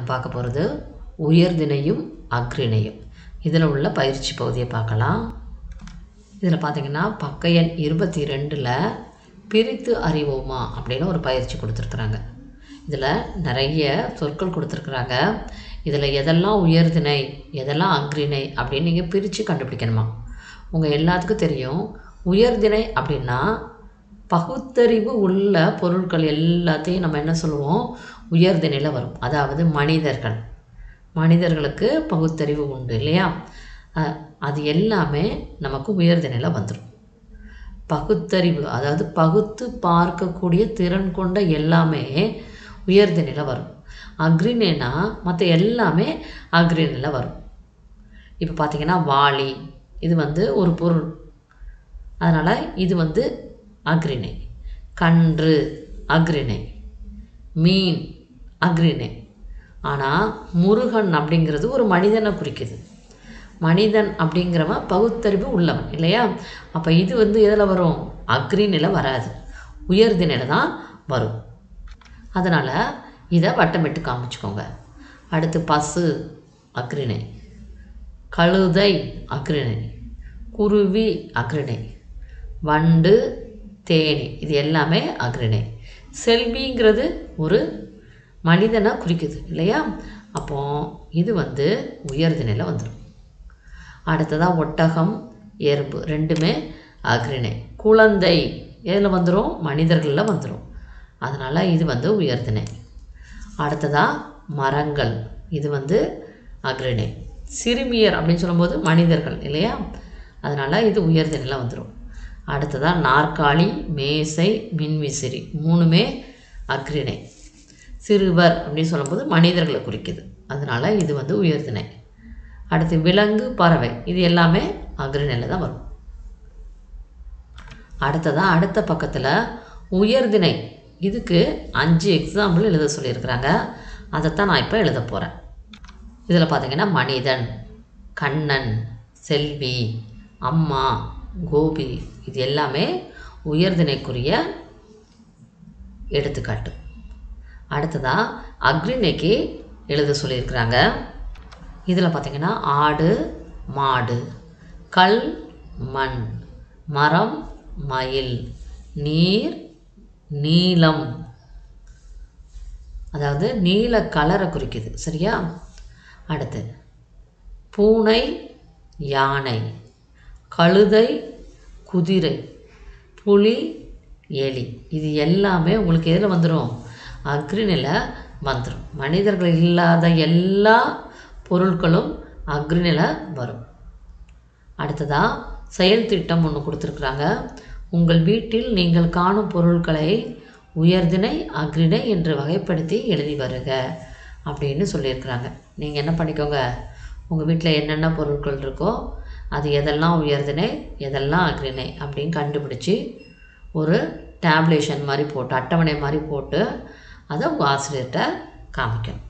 பார்க்க போகிறது உயர்திணையும் அக்ரிணையும் இதில் உள்ள பயிற்சி பகுதியை பார்க்கலாம் இதில் பார்த்தீங்கன்னா பக்க எண் இருபத்தி ரெண்டில் பிரித்து அறிவோமா அப்படின்னு ஒரு பயிற்சி கொடுத்துருக்குறாங்க இதில் நிறைய சொற்கள் கொடுத்துருக்குறாங்க இதில் எதெல்லாம் உயர்திணை எதெல்லாம் அக்ரிணை அப்படின்னு நீங்கள் பிரித்து கண்டுபிடிக்கணுமா உங்கள் எல்லாத்துக்கும் தெரியும் உயர்திணை அப்படின்னா பகுத்தறிவு உள்ள பொருட்கள் எல்லாத்தையும் நம்ம என்ன சொல்லுவோம் உயர்திணையில் வரும் அதாவது மனிதர்கள் மனிதர்களுக்கு பகுத்தறிவு உண்டு இல்லையா அ- அது எல்லாமே நமக்கு உயர்திணையில் வந்துடும் பகுத்தறிவு அதாவது பகுத்து பார்க்கக்கூடிய திறன் கொண்ட எல்லாமே உயர்திணையில் வரும் அக்ரிணைனா மற்ற எல்லாமே அக்ரிணையில் வரும் இப்போ பார்த்தீங்கன்னா வாளி இது வந்து ஒரு பொருள் அதனால் இது வந்து அக்ரிணை கன்று அக்ரிணை மீன் அக்ரிணை ஆனால் முருகன் அப்படிங்கிறது ஒரு மனிதனை குறிக்குது மனிதன் அப்படிங்கிறவன் பகுத்தறிவு உள்ளவன் இல்லையா அப்போ இது வந்து எதில் வரும் அக்ரிநிலை வராது உயர்திணையில தான் வரும் அதனால் இதை வட்டமிட்டு காமிச்சுக்கோங்க அடுத்து பசு அக்ரிணை கழுதை அக்ரிணை குருவி அக்ரிணை வண்டு தேனி இது எல்லாமே அக்ரிணை செல்விங்கிறது ஒரு மனிதனை குறிக்குது இல்லையா அப்போ இது வந்து உயர்திணையில் வந்துடும் அடுத்ததாக ஒட்டகம் எறும்பு ரெண்டுமே அக்ரிணை குழந்தை எதில் வந்துடும் மனிதர்களில் வந்துடும் அதனால் இது வந்து உயர்திணை அடுத்ததாக மரங்கள் இது வந்து அக்ரிணை சிறுமியர் அப்படின்னு சொல்லும்போது மனிதர்கள் இல்லையா அதனால் இது உயர்திணையில் வந்துடும் அடுத்ததாக நாற்காலி மேசை மின்விசிறி மூணுமே அக்ரிணை சிறுவர் அப்படின்னு சொல்லும்போது மனிதர்களை குறிக்குது அதனால் இது வந்து உயர்திணை அடுத்து விலங்கு பறவை இது எல்லாமே அக்ரிணையில் தான் வரும் அடுத்ததாக அடுத்த பக்கத்தில் உயர்திணை இதுக்கு அஞ்சு எக்ஸாம்பிள் எழுத சொல்லியிருக்கிறாங்க அதைத்தான் நான் இப்போ எழுத போகிறேன் இதில் பார்த்தீங்கன்னா மனிதன் கண்ணன் செல்வி அம்மா கோபி இது எல்லாமே உயர்திணைக்குரிய எடுத்துக்காட்டு அடுத்ததாக அக்ரிணைக்கு எழுத சொல்லியிருக்கிறாங்க இதில் பார்த்தீங்கன்னா ஆடு மாடு கல் மண் மரம் மயில் நீர் நீலம் அதாவது நீல கலரை குறிக்குது சரியா அடுத்து பூனை யானை கழுதை குதிரை புலி எலி இது எல்லாமே உங்களுக்கு எதில் வந்துடும் அக்ரிணில் வந்துடும் மனிதர்கள் இல்லாத எல்லா பொருட்களும் அக்ரிணில் வரும் அடுத்ததாக செயல் திட்டம் ஒன்று கொடுத்துருக்குறாங்க உங்கள் வீட்டில் நீங்கள் காணும் பொருட்களை உயர்திணை அக்ரிணை என்று வகைப்படுத்தி எழுதி வருக அப்படின்னு சொல்லியிருக்கிறாங்க நீங்கள் என்ன பண்ணிக்கோங்க உங்கள் வீட்டில் என்னென்ன பொருட்கள் இருக்கோ அது எதெல்லாம் உயர்திணை எதெல்லாம் அக்ரிணை அப்படின்னு கண்டுபிடிச்சி ஒரு டேப்லேஷன் மாதிரி போட்டு அட்டவணை மாதிரி போட்டு அதை உங்கள் ஆசிரியர்கிட்ட காமிக்கணும்